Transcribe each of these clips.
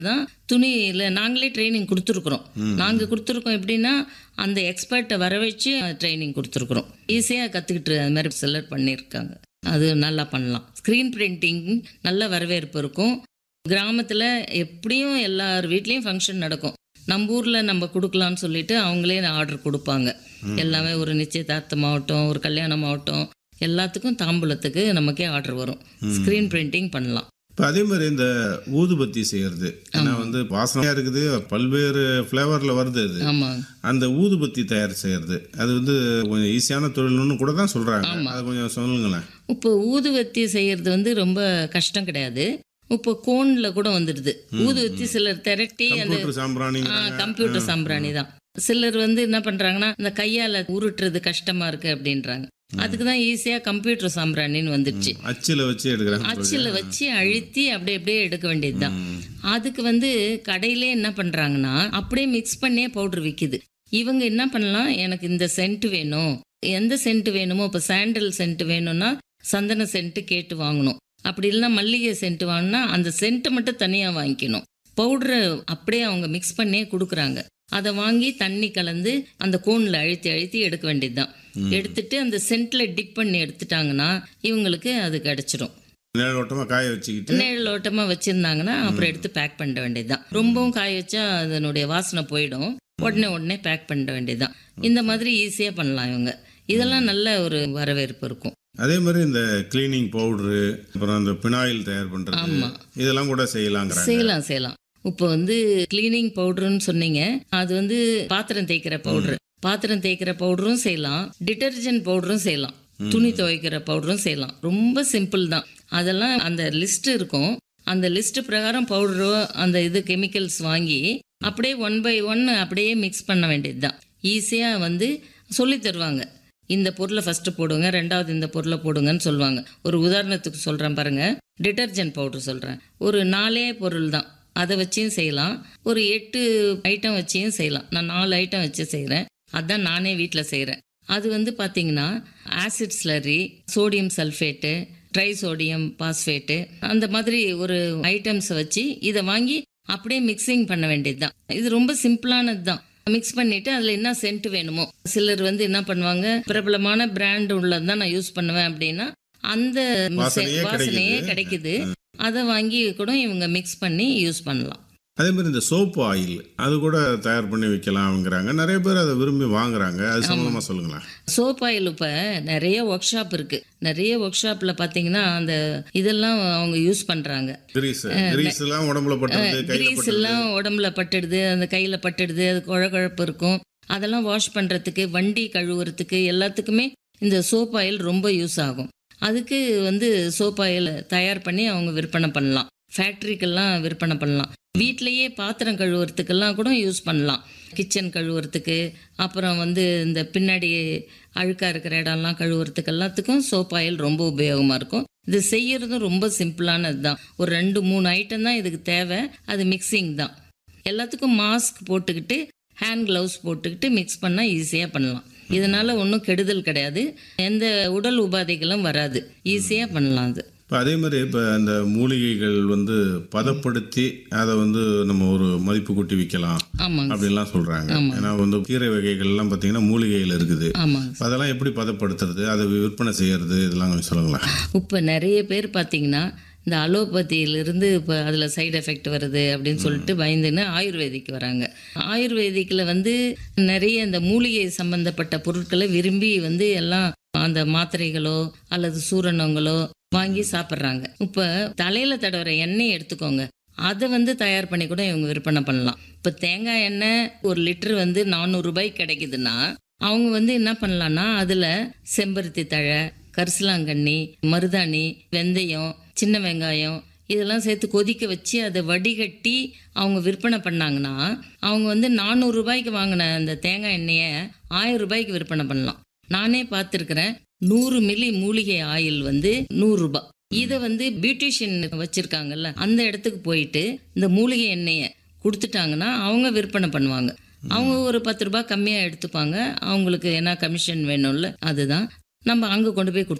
தான் துணியில் நாங்களே ட்ரைனிங் கொடுத்துருக்குறோம் நாங்கள் கொடுத்துருக்கோம் எப்படின்னா அந்த எக்ஸ்பர்ட்டை வர வச்சு ட்ரைனிங் கொடுத்துருக்குறோம் ஈஸியாக கற்றுக்கிட்டு அது மாதிரி சிலர் பண்ணியிருக்காங்க அது நல்லா பண்ணலாம் ஸ்க்ரீன் பிரிண்டிங் நல்ல வரவேற்பு இருக்கும் கிராமத்தில் எப்படியும் எல்லார் வீட்லேயும் ஃபங்க்ஷன் நடக்கும் நம்ம ஊரில் நம்ம கொடுக்கலான்னு சொல்லிட்டு அவங்களே ஆர்டர் கொடுப்பாங்க எல்லாமே ஒரு நிச்சயதார்த்தமாகட்டும் ஒரு கல்யாணம் ஆகட்டும் எல்லாத்துக்கும் தாம்பூலத்துக்கு நமக்கே ஆர்டர் வரும் ஸ்க்ரீன் பிரிண்டிங் பண்ணலாம் இப்போ அதே மாதிரி இந்த ஊதுபத்தி செய்யறது ஏன்னா வந்து வாசனையா இருக்குது பல்வேறு ஃப்ளேவரில் வருது அது ஆமாம் அந்த ஊதுபத்தி தயார் செய்யறது அது வந்து கொஞ்சம் ஈஸியான தொழில்னு கூட தான் சொல்றாங்க அதை கொஞ்சம் சொல்லுங்களேன் இப்போ ஊதுவத்தி செய்யறது வந்து ரொம்ப கஷ்டம் கிடையாது இப்போ கோன்ல கூட வந்துடுது ஊதுவத்தி சிலர் திரட்டி அந்த கம்ப்யூட்டர் சாம்பிராணி கம்ப்யூட்டர் சாம்பிராணி தான் சிலர் வந்து என்ன பண்றாங்கன்னா இந்த கையால உருட்டுறது கஷ்டமா இருக்கு அப்படின்றாங்க அதுக்கு தான் ஈஸியா கம்ப்யூட்டர் சாம்பிராணின்னு வந்துடுச்சு அச்சில் வச்சு எடுக்கிறாங்க அச்சில் வச்சு அழுத்தி அப்படியே அப்படியே எடுக்க வேண்டியதுதான் அதுக்கு வந்து கடையிலே என்ன பண்றாங்கன்னா அப்படியே மிக்ஸ் பண்ணியே பவுடர் விற்கிது இவங்க என்ன பண்ணலாம் எனக்கு இந்த சென்ட் வேணும் எந்த சென்ட் வேணுமோ இப்போ சாண்டல் சென்ட் வேணும்னா சந்தன சென்ட் கேட்டு வாங்கணும் அப்படி இல்லைன்னா மல்லிகை சென்ட் வாங்கினா அந்த சென்ட் மட்டும் தனியாக வாங்கிக்கணும் பவுடரை அப்படியே அவங்க மிக்ஸ் பண்ணியே கொடுக்குறாங்க அதை வாங்கி தண்ணி கலந்து அந்த கோனில் அழுத்தி அழுத்தி எடுக்க வேண்டியதுதான் எடுத்துட்டு அந்த சென்ட்ல டிப் பண்ணி எடுத்துட்டாங்கன்னா இவங்களுக்கு அது கிடைச்சிரும் நேரோட்டமாக காய வச்சுக்கிட்டு நிழல் ஓட்டமா வச்சிருந்தாங்கன்னா அப்புறம் எடுத்து பேக் பண்ண வேண்டியதுதான் ரொம்பவும் காய வச்சா அதனுடைய வாசனை போயிடும் உடனே உடனே பேக் பண்ண வேண்டியதுதான் இந்த மாதிரி ஈஸியா பண்ணலாம் இவங்க இதெல்லாம் நல்ல ஒரு வரவேற்பு இருக்கும் அதே மாதிரி இந்த கிளீனிங் பவுடரு அப்புறம் அந்த பினாயில் தயார் பண்றது இதெல்லாம் கூட செய்யலாங்கிறாங்க செய்யலாம் செய்யலாம் இப்போ வந்து கிளீனிங் பவுடர்னு சொன்னீங்க அது வந்து பாத்திரம் தேய்க்கிற பவுடர் பாத்திரம் தேய்க்கிற பவுடரும் செய்யலாம் டிட்டர்ஜென்ட் பவுடரும் செய்யலாம் துணி துவைக்கிற பவுடரும் செய்யலாம் ரொம்ப சிம்பிள் தான் அதெல்லாம் அந்த லிஸ்ட் இருக்கும் அந்த லிஸ்ட் பிரகாரம் பவுடரோ அந்த இது கெமிக்கல்ஸ் வாங்கி அப்படியே ஒன் பை ஒன் அப்படியே மிக்ஸ் பண்ண வேண்டியது தான் ஈஸியாக வந்து சொல்லி தருவாங்க இந்த பொருளை ஃபஸ்ட்டு போடுங்க ரெண்டாவது இந்த பொருளை போடுங்கன்னு சொல்லுவாங்க ஒரு உதாரணத்துக்கு சொல்கிறேன் பாருங்க டிட்டர்ஜென்ட் பவுடர் சொல்கிறேன் ஒரு நாலே பொருள் தான் அதை வச்சியும் செய்யலாம் ஒரு எட்டு ஐட்டம் வச்சியும் செய்யலாம் நான் நாலு ஐட்டம் வச்சு செய்கிறேன் அதான் நானே வீட்டில் செய்கிறேன் அது வந்து பார்த்தீங்கன்னா acid slurry sodium sulphate tri sodium phosphate அந்த மாதிரி ஒரு ஐட்டம்ஸை வச்சு இதை வாங்கி அப்படியே மிக்சிங் பண்ண வேண்டியது தான் இது ரொம்ப சிம்பிளானது தான் மிக்ஸ் பண்ணிட்டு அதில் என்ன சென்ட் வேணுமோ சிலர் வந்து என்ன பண்ணுவாங்க பிரபலமான பிராண்ட் உள்ளது தான் நான் யூஸ் பண்ணுவேன் அப்படின்னா அந்த வாசனையே வாசனையே கிடைக்குது அதை வாங்கி கூட இவங்க மிக்ஸ் பண்ணி யூஸ் பண்ணலாம் அதே மாதிரி இந்த சோப்பு ஆயில் அது கூட தயார் பண்ணி விற்கலாம்ங்கிறாங்க நிறைய பேர் அதை விரும்பி வாங்குறாங்க அது சம்மந்தமாக சொல்லுங்களேன் சோப் ஆயில் இப்போ நிறைய ஒர்க் ஷாப் இருக்கு நிறைய ஒர்க் ஷாப்ல பார்த்தீங்கன்னா அந்த இதெல்லாம் அவங்க யூஸ் பண்றாங்க கிரீஸ் கிரீஸ் எல்லாம் உடம்புல பட்டுறது கையில் கிரீஸ் எல்லாம் உடம்புல பட்டுடுது அந்த கையில பட்டுடுது அது குழகுழப்பு இருக்கும் அதெல்லாம் வாஷ் பண்றதுக்கு வண்டி கழுவுறதுக்கு எல்லாத்துக்குமே இந்த சோப் ஆயில் ரொம்ப யூஸ் ஆகும் அதுக்கு வந்து சோப் ஆயில் தயார் பண்ணி அவங்க விற்பனை பண்ணலாம் ஃபேக்ட்ரிக்கெல்லாம் விற்பனை பண்ணலாம் வீட்லயே பாத்திரம் கழுவுறதுக்கெல்லாம் கூட யூஸ் பண்ணலாம் கிச்சன் கழுவுறதுக்கு அப்புறம் வந்து இந்த பின்னாடி அழுக்கா இருக்கிற இடம்லாம் கழுவுறதுக்கு எல்லாத்துக்கும் சோப் ஆயில் ரொம்ப உபயோகமாக இருக்கும் இது செய்யறதும் ரொம்ப சிம்பிளானது தான் ஒரு ரெண்டு மூணு ஐட்டம் தான் இதுக்கு தேவை அது மிக்சிங் தான் எல்லாத்துக்கும் மாஸ்க் போட்டுக்கிட்டு ஹேண்ட் க்ளவுஸ் போட்டுக்கிட்டு மிக்ஸ் பண்ணால் ஈஸியாக பண்ணலாம் இதனால ஒன்றும் கெடுதல் கிடையாது எந்த உடல் உபாதைகளும் வராது ஈஸியாக பண்ணலாம் அது இப்போ அதே மாதிரி இப்போ அந்த மூலிகைகள் வந்து பதப்படுத்தி அதை வந்து நம்ம ஒரு மதிப்பு கூட்டி விற்கலாம் ஆமாங்க அப்படின்லாம் சொல்கிறாங்க ஏன்னா வந்து கீரை வகைகள்லாம் பார்த்தீங்கன்னா மூலிகைகள் இருக்குது ஆமாங்க இப்ப அதெல்லாம் எப்படி பதப்படுத்துறது அதை விற்பனை செய்யறது இதெல்லாம் கொஞ்சம் சொல்லுங்களேன் இப்போ நிறைய பேர் பார்த்தீங்கன்னா இந்த அலோபதியிலிருந்து இப்போ அதில் சைடு எஃபெக்ட் வருது அப்படின்னு சொல்லிட்டு பயந்துன்னு ஆயுர்வேதிக்கு வராங்க ஆயுர்வேதிக்கில் வந்து நிறைய இந்த மூலிகை சம்பந்தப்பட்ட பொருட்களை விரும்பி வந்து எல்லாம் அந்த மாத்திரைகளோ அல்லது சூரணங்களோ வாங்கி சாப்பிட்றாங்க இப்போ தலையில் தடவுற எண்ணெய் எடுத்துக்கோங்க அதை வந்து தயார் பண்ணி கூட இவங்க விற்பனை பண்ணலாம் இப்போ தேங்காய் எண்ணெய் ஒரு லிட்டர் வந்து நானூறு ரூபாய்க்கு கிடைக்குதுன்னா அவங்க வந்து என்ன பண்ணலாம்னா அதில் செம்பருத்தி தழை கரிசலாங்கண்ணி மருதாணி வெந்தயம் சின்ன வெங்காயம் இதெல்லாம் சேர்த்து கொதிக்க வச்சு அதை வடிகட்டி அவங்க விற்பனை பண்ணாங்கன்னா அவங்க வந்து நானூறு ரூபாய்க்கு வாங்கின அந்த தேங்காய் எண்ணெயை ஆயிரம் ரூபாய்க்கு விற்பனை பண்ணலாம் நானே பார்த்துருக்குறேன் நூறு மில்லி மூலிகை ஆயில் வந்து நூறு ரூபாய் இதை வந்து பியூட்டிஷியன் வச்சிருக்காங்கல்ல அந்த இடத்துக்கு போயிட்டு இந்த மூலிகை எண்ணெயை கொடுத்துட்டாங்கன்னா அவங்க விற்பனை பண்ணுவாங்க அவங்க ஒரு பத்து ரூபாய் கம்மியாக எடுத்துப்பாங்க அவங்களுக்கு என்ன கமிஷன் வேணும்ல அதுதான் நம்ம அங்கே கொண்டு போய் கொடுத்துடலாம்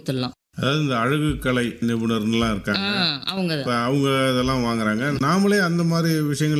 அதாவது இந்த அழகு கலை நிபுணர்லாம் இருக்காங்க ஆ அவங்க இப்போ அவங்க இதெல்லாம் வாங்குறாங்க நாமளே அந்த மாதிரி விஷயங்கள்